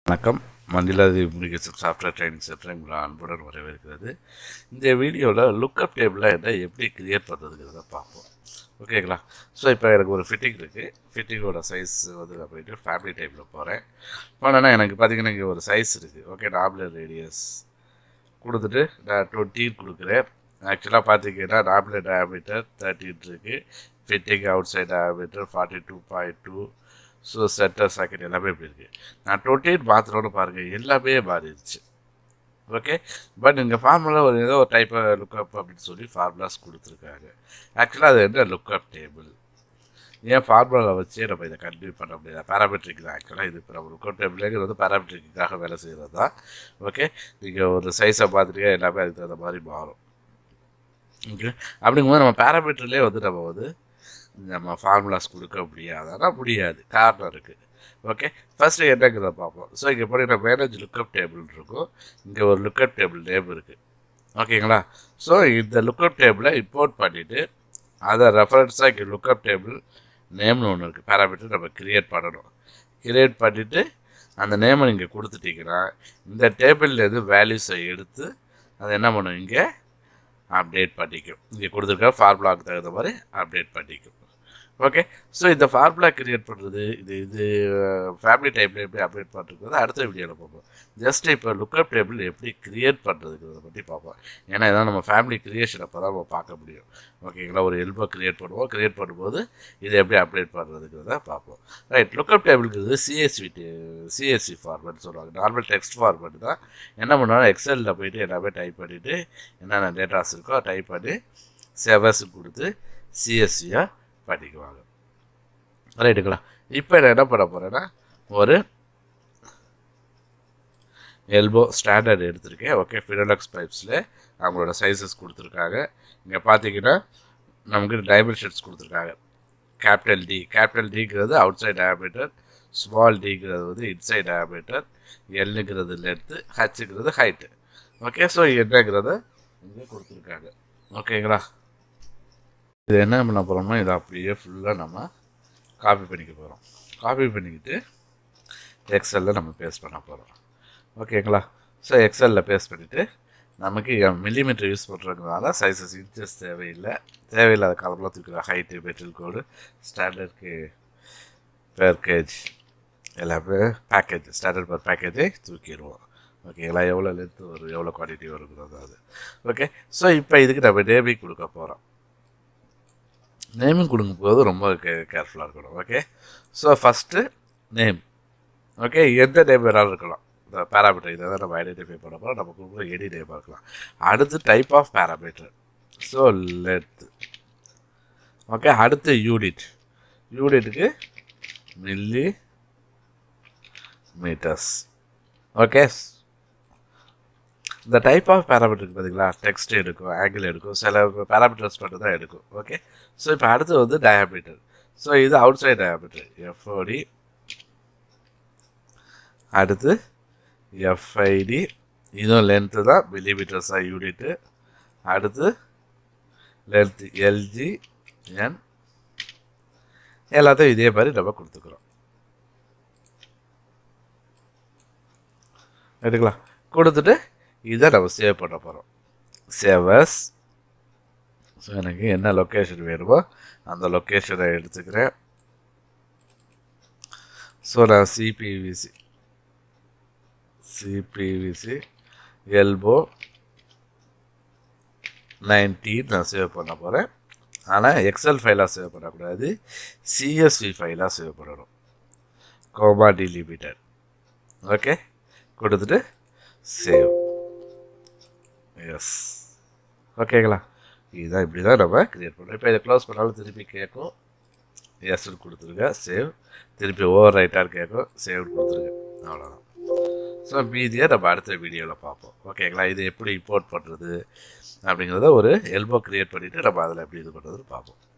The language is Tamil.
வணக்கம் Mandila communication software training center உங்களை அன்புடன் வரவேற்கிறது இந்த வீடியோவில் லுக்கப் டேபிளில் என்ன எப்படி கிரியேட் பண்ணுறதுங்கிறத பார்ப்போம் ஓகேங்களா ஸோ இப்போ எனக்கு ஒரு ஃபிட்டிங் இருக்குது ஃபிட்டிங்கோட சைஸ் வந்து நான் போயிட்டு ஃபேமிலி டைப்பில் போகிறேன் போனேன்னா எனக்கு பார்த்தீங்கன்னா இங்கே ஒரு சைஸ் இருக்குது ஓகே நாப்லர் ரேடியஸ் கொடுத்துட்டு நான் டுவெண்ட்டின் கொடுக்குறேன் ஆக்சுவலாக பார்த்தீங்கன்னா நாப்லர் டயாமீட்டர் தேர்ட்டின் இருக்குது fitting outside diameter forty two point two so center socket எல்லாமே இப்படி இருக்குது நான் டுவெண்ட்டி எயிட் மாத்திரம்னு பாருங்கள் எல்லாமே மாறிடுச்சு ஓகே பட் இங்கே ஃபார்முலா ஒரு ஏதோ ஒரு டைப் லுக்கப் அப்படின்னு சொல்லி ஃபார்முலாஸ் கொடுத்துருக்காங்க ஆக்சுவலாக அது என்ன லுக்கப் டேபிள் ஏன் ஃபார்முலாவில் வச்சே நம்ம இதை கண்டினியூ பண்ண முடியாது பேராமெட்ரிக் தான் ஆக்சுவலாக இது இப்போ நம்ம லுக்கப் டேபிளுங்கிறது வந்து பேராமெட்ரிக்காக வேலை செய்கிறது தான் ஓகே நீங்கள் ஒரு சைஸை பார்த்துட்டு எல்லாமே அதுக்கு தகுந்த மாதிரி மாறும் ஓகே அப்படிங்கும்போது நம்ம பேராமீட்டர்லேயே வந்து நம்ம வந்து நம்ம ஃபார்முலாஸ் கொடுக்க முடியாதுன்னா முடியாது காரணம் இருக்குது ஓகே ஃபஸ்ட்டு என்னங்கிறத பார்ப்போம் ஸோ இங்கே போனீங்கன்னா மேனேஜ் லுக்கப் டேபிள் இருக்கும் இங்கே ஒரு லுக்கப் டேபிள் நேம் இருக்குது ஓகேங்களா ஸோ இந்த லுக்கப் டேபிளை இம்போர்ட் பண்ணிவிட்டு அதை ரெஃபரன்ஸாக இங்கே லுக்கப் டேபிள் நேம்னு ஒன்று இருக்குது பேராமீட்டர் நம்ம க்ரியேட் பண்ணணும் க்ரியேட் பண்ணிவிட்டு அந்த நேமை நீங்கள் கொடுத்துட்டீங்கன்னா இந்த டேபிள்லேருந்து வேல்யூஸை எடுத்து அதை என்ன பண்ணும் இங்கே அப்டேட் பண்ணிக்கும் இங்கே கொடுத்துருக்க ஃபார்முலாவுக்கு தகுந்த மாதிரி அப்டேட் பண்ணிக்கும் ஓகே ஸோ இந்த ஃபார்முலா கிரியேட் பண்ணுறது இது இது ஃபேமிலி டைப்பில் எப்படி அப்டேட் பண்ணுறது அடுத்த வீடியோவில் பார்ப்போம் ஜஸ்ட் இப்போ லுக்கப் டேபிள் எப்படி கிரியேட் பண்ணுறதுங்கிறத பற்றி பார்ப்போம் ஏன்னா இதான் நம்ம ஃபேமிலி கிரியேஷன் அப்போ தான் நம்ம பார்க்க முடியும் ஓகேங்களா ஒரு எல்போ கிரியேட் பண்ணுவோம் கிரியேட் பண்ணும்போது இதை எப்படி அப்டேட் பண்ணுறதுங்கிறத பார்ப்போம் ரைட் லுக்கப் டேபிள்ங்கிறது சிஎஸ்வி சிஎஸ்சி ஃபார்மேட் சொல்லுவாங்க நார்மல் டெக்ஸ்ட் ஃபார்மேட் தான் என்ன பண்ணுவாங்க எக்ஸலில் போயிட்டு எல்லாமே டைப் பண்ணிவிட்டு என்னென்ன டேட்டாஸ் இருக்கோ டைப் பண்ணி செவஸ் கொடுத்து சிஎஸ்சியாக பண்ணிக்குவாங்க ரைட்டுங்களா இப்போ நான் என்ன பண்ண போகிறேன்னா ஒரு எல்போ ஸ்டாண்டர்ட் எடுத்திருக்கேன் ஓகே ஃபினோலக்ஸ் பைப்ஸில் அவங்களோட சைஸஸ் கொடுத்துருக்காங்க இங்கே பார்த்தீங்கன்னா நமக்கு டைமென்ஷன்ஸ் கொடுத்துருக்காங்க கேபிட்டல் டி கேபிட்டல் டிங்கிறது அவுட் சைட் டயாமீட்டர் ஸ்மால் டிங்கிறது வந்து இன்சைட் டயாமீட்டர் எல்லுங்கிறது லென்த்து ஹச்சுங்கிறது ஹைட்டு ஓகே ஸோ என்னங்கிறத இங்கே கொடுத்துருக்காங்க ஓகேங்களா இது என்ன பண்ண போகிறோம்னா இதை அப்படியே ஃபுல்லாக நம்ம காப்பி பண்ணிக்க போகிறோம் காப்பி பண்ணிக்கிட்டு எக்ஸலில் நம்ம பேஸ்ட் பண்ண போகிறோம் ஓகேங்களா ஸோ எக்ஸலில் பேஸ்ட் பண்ணிவிட்டு நமக்கு மில்லிமீட்டர் யூஸ் பண்ணுறதுனால சைஸஸ் இன்ச்சஸ் தேவையில்லை தேவையில்லாத காலம்லாம் தூக்கிடுவோம் ஹைட்டு மெட்டல் கோடு ஸ்டாண்டர்டுக்கு பேர் கேஜ் எல்லாமே பேக்கேஜ் ஸ்டாண்டர்ட் பர் பேக்கேஜை தூக்கிடுவோம் ஓகேங்களா எவ்வளோ லென்த்து வரும் எவ்வளோ குவான்டிட்டி வருங்கிறது அது ஓகே ஸோ இப்போ இதுக்கு நம்ம நேமிங் கொடுக்க போகிறோம் நேமிங் கொடுக்கும்போது ரொம்ப கே கேர்ஃபுல்லாக இருக்கணும் okay so first name okay எந்த நேம் வேணாலும் இருக்கலாம் இந்த பேராமீட்டர் இதை தான் நம்ம ஐடென்டிஃபை பண்ண போகிறோம் நம்ம கொடுக்குற எனி நேமாக இருக்கலாம் அடுத்து type of parameter so length okay அடுத்து யூனிட் யூனிட்டுக்கு மில்லி மீட்டர்ஸ் ஓகே இந்த டைப் ஆஃப் பேராமீட்டருக்கு பார்த்தீங்களா டெக்ஸ்ட் எடுக்கும் ஆங்கிள் எடுக்கும் சில பேராமீட்டர்ஸ் மட்டும் தான் எடுக்கும் ஓகே ஸோ இப்போ அடுத்து வந்து டயாமீட்டர் ஸோ இது அவுட் சைட் டயாமீட்டர் எஃப்ஓடி அடுத்து எஃப்ஐடி இதுவும் லென்த்து தான் மில்லிமீட்டர்ஸ் தான் யூனிட்டு அடுத்து லென்த் எல்ஜி என் எல்லாத்தையும் இதே மாதிரி நம்ம கொடுத்துக்கிறோம் எடுக்கலாம் கொடுத்துட்டு இதை நம்ம சேவ் பண்ண போகிறோம் சேவஸ் ஸோ எனக்கு என்ன லொக்கேஷன் வேணுமோ அந்த லொக்கேஷனை எடுத்துக்கிறேன் ஸோ நான் சிபிவிசி சிபிவிசி எல்போ நைன்டீன் நான் சேவ் பண்ண போகிறேன் ஆனால் எக்ஸல் ஃபைலாக சேவ் பண்ணக்கூடாது சிஎஸ்வி ஃபைலாக சேவ் பண்ணணும் கோமா டிலிமிட்டட் ஓகே கொடுத்துட்டு சேவ் எஸ் ஓகேங்களா இதுதான் இப்படி தான் நம்ம க்ரியேட் பண்ணுறோம் இப்போ இதை க்ளோஸ் பண்ணாலும் திருப்பி கேட்கும் எஸ்ன்னு கொடுத்துருங்க சேவ் திருப்பி ஓவர் ரைட்டான்னு கேட்கும் சேவ் கொடுத்துருங்க அவ்வளோதான் ஸோ மீதியை நம்ம அடுத்த வீடியோவில் பார்ப்போம் ஓகேங்களா இது எப்படி இம்போர்ட் பண்ணுறது அப்படிங்கிறத ஒரு எல்போ க்ரியேட் பண்ணிவிட்டு நம்ம அதில் எப்படி இது பண்ணுறதுன்னு பார்ப்போம்